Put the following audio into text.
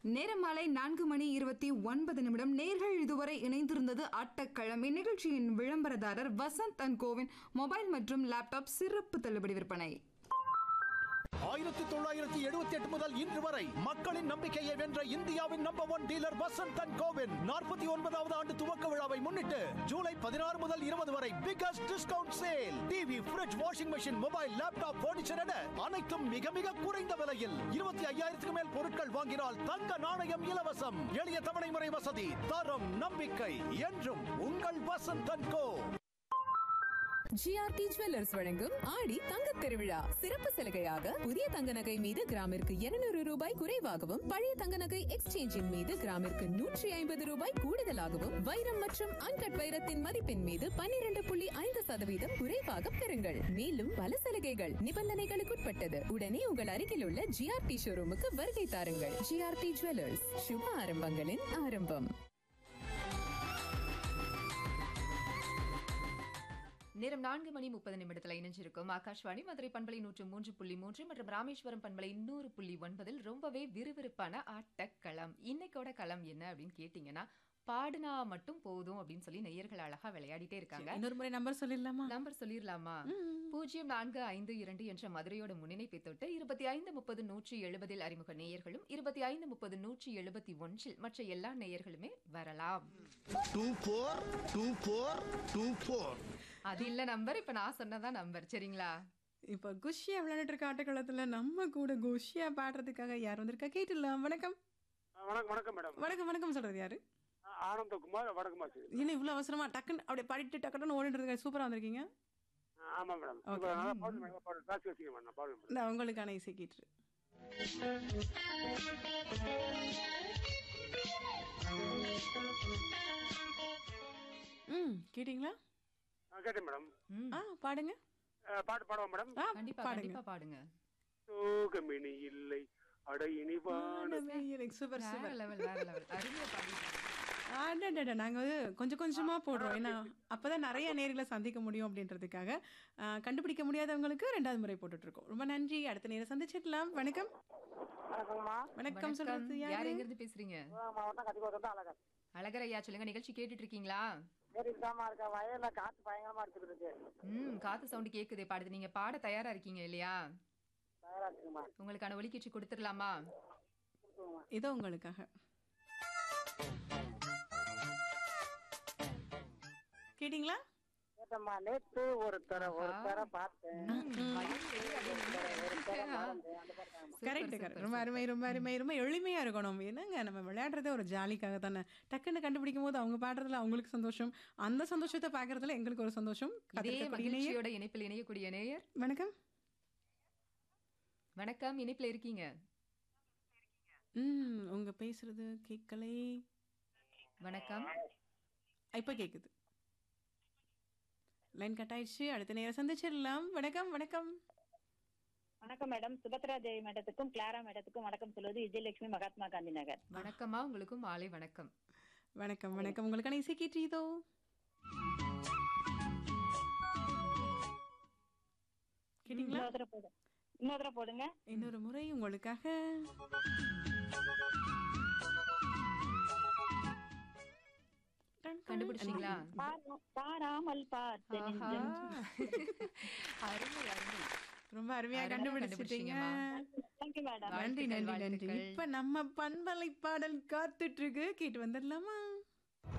நேரம் மாலை நான்கு மணி இருபத்தி ஒன்பது நிமிடம் நேர்கள் இதுவரை இணைந்திருந்தது ஆட்டக்களம் இந்நிகழ்ச்சியின் விளம்பரதாரர் வசந்த் அண்ட் கோவின் மொபைல் மற்றும் லேப்டாப் சிறப்பு தள்ளுபடி விற்பனை ஆயிரத்தி தொள்ளாயிரத்தி எழுபத்தி எட்டு முதல் இன்று வரை மக்களின் நம்பிக்கையை வென்ற இந்தியாவின் number one dealer Vasanth and கோவின் நாற்பத்தி ஒன்பதாவது ஆண்டு துவக்க விழாவை முன்னிட்டு ஜூலை பதினாறு முதல் இருபது வரை biggest discount sale TV fridge washing machine mobile laptop furniture என அனைத்தும் மிக மிக குறைந்த விலையில் இருபத்தி ஐயாயிரத்துக்கு மேல் பொருட்கள் வாங்கினால் தங்க நாணயம் இலவசம் எளிய தவணை முறை வசதி தரம் நம்பிக்கை என்றும் உங்கள் Vasanth and co GRT jewellers வழங்கும் ஆடி தங்க திருவிழா சிறப்பு சலுகையாக புதிய தங்க நகை மீது கிராமிற்கு 200 ரூபாய் குறைவாகவும் பழைய தங்க நகை எக்ஸ்சேஞ்சின் மீது கிராமிற்கு நூற்றி ஐம்பது ரூபாய் கூடுதலாகவும் வைரம் மற்றும் அன்கட் வைரத்தின் மதிப்பின் மீது 12.5% புள்ளி ஐந்து சதவீதம் குறைவாக பெறுங்கள் மேலும் பல சலுகைகள் நிபந்தனைகளுக்குட்பட்டது உடனே உங்கள் அருகில் உள்ள ஜிஆர்டி ஷோரூமுக்கு வருகை தாருங்கள் ஜிஆர்டி ஜுவல்லர்ஸ் சுப ஆரம்பங்களின் ஆரம்பம் நேரம் நான்கு மணி முப்பது நிமிடத்துல இணைஞ்சிருக்கும் ஆகாஷ்வாணி மதுரை பண்பலை நூற்று மூன்று புள்ளி மூன்று மற்றும் ராமேஸ்வரம் பண்பலை நூறு புள்ளி ஒன்பதில் ரொம்பவே விறுவிறுப்பான ஆட்டக்களம் இன்னைக்கோட களம் என்ன அப்படின்னு கேட்டீங்கன்னா பாடுனா மட்டும் போதும் அப்படின்னு சொல்லி நேயர்கள் அழகா விளையாடிட்டே இருக்காங்க இன்னொரு முறை நம்பர் சொல்லிடலாமா நம்பர் சொல்லிடலாமா பூஜ்ஜியம் நான்கு ஐந்து இரண்டு என்ற மதுரையோட முன்னிணைப்பை தொட்டு இருபத்தி ஐந்து முப்பது நூற்றி எழுபதில் அறிமுக நேயர்களும் இருபத்தி ஐந்து முப்பது நூற்றி எழுபத்தி ஒன்றில் மற்ற எல்லா நேயர்களுமே வரலாம் two four two four two four அது இல்ல நம்பர் இப்ப நான் சொன்னதான் நம்பர் சரிங்களா இப்போ குஷியா விளையாடிட்டு இருக்க ஆட்டக்களத்துல நம்ம கூட குஷியா பாடுறதுக்காக யார் வந்திருக்கா கேட்டுடலாம் வணக்கம் வணக்கம் வணக்கம் மேடம் வணக்கம் வணக்கம் சொல்றது யாரு ஆனந்தகுமார் வடக்குமாசி என்ன இவ்வளவு அவசரமா டக்குன்னு அப்படியே பாடிட்டு டக்குன்னு ஓடிட்டு இருக்க சூப்பரா வந்திருக்கீங்க ஆமா மேடம் Okay. இப்ப நல்லா பாடுங்க மேடம் பாடுங்க காசு வச்சுக்க மேடம் நான் பாடுங்க மேடம் இந்த உங்களுக்கான இசை கீற்று ம் கேட்டிங்களா ஆ, கேட்டேன் மேடம் ம், ஆ பாடுங்க ஆ, பாட்டு பாடுவா மேடம் ஆ கண்டிப்பா பாடுங்க கண்டிப்பா பாடுங்க தூக்கமினி இல்லை அட இனிவான எனக்கு சூப்பர் வேற சூப்பர் லெவல் வேற லெவல் அருமையா பாடிட்டீங்க அடடட நாங்க வந்து கொஞ்சம் கொஞ்சமா போடுறோம் ஏன்னா அப்பதான் நிறைய நேர்களை சந்திக்க முடியும் அப்படின்றதுக்காக ஆ, கண்டுபிடிக்க முடியாதவங்களுக்கு ரெண்டாவது முறை போட்டுட்டு இருக்கோம் ரொம்ப நன்றி அடுத்த நேரம் சந்திச்சிடலாம் வணக்கம் வணக்கம்மா வணக்கம் சொல்றது யார் யாரு எங்க இருந்து பேசுறீங்க மாவட்டம் கத்திக்கோட்டம் அழகர் அழகர் ஐயா சொல்லுங்க நிகழ்ச்சி கேட்டுட்டு இருக்கீங்களா சரி இதாமா இருக்க வயல்ல காத்து பயங்கரமா இருக்குது இருக்கு ம் காத்து சவுண்ட் கேக்குதே பாடுது நீங்க பாட தயாரா இருக்கீங்க இல்லையா தயாரா இருக்குமா உங்களுக்கான ஒலிக்கீச்சு கொடுத்துடலாமா இதோ உங்களுக்காக கேட்டிங்களா கேட்டம்மா நேத்து ஒரு தர ஒரு தர பார்த்தேன் கரெக்ட் கரெக்ட் ரொம்ப அருமை ரொம்ப அருமை ரொம்ப எளிமையா இருக்கணும் என்னங்க நம்ம விளையாடுறதே ஒரு ஜாலிக்காக தானே டக்குன்னு கண்டுபிடிக்கும் போது அவங்க பாடுறதுல அவங்களுக்கு சந்தோஷம் அந்த சந்தோஷத்தை பார்க்கறதுல எங்களுக்கு ஒரு சந்தோஷம் இதே காத்திருக்கக்கூடிய நேயர். மகிழ்ச்சியோட இணைப்பில் இணையக்கூடிய நேயர் வணக்கம் வணக்கம் இணைப்பில் இருக்கீங்க ம் உங்க பேசுறது கேட்கலை வணக்கம் இப்போ கேக்குது லைன் கட் ஆயிடுச்சு அடுத்த நேரம் சந்திச்சிடலாம் வணக்கம் வணக்கம் வணக்கம் மேடம் சுபத்ரா தேவி மேடத்துக்கும் கிளாரா மேடத்துக்கும் வணக்கம் சொல்வது விஜயலட்சுமி மகாத்மா காந்தி நகர் வணக்கமா உங்களுக்கும் மாலை வணக்கம் வணக்கம் வணக்கம் உங்களுக்கான இசை கேட்டு இதோ கேட்டீங்களா இன்னொரு தடவை போடுங்க இன்னொரு தடவை போடுங்க இன்னொரு முறை உங்களுக்காக டன், டன். கண்டுபிடிச்சிங்களா பாரா- பாராமல் பார்த்து ஆஹா. நெஞ்சம். அருமை அருமை ரொம்ப அருமையா அருமையா கண்டுபிடிச்சிட்டீங்க கண்டுபிடிச்சீங்கம்மா. தேங்க்யூ மேடம் நன்றி நன்றி நன்றி வாழ்த்துக்கள். இப்ப நம்ம பண்பலை பாடல் காத்துட்டு இருக்கு கேட்டு வந்துடலாமா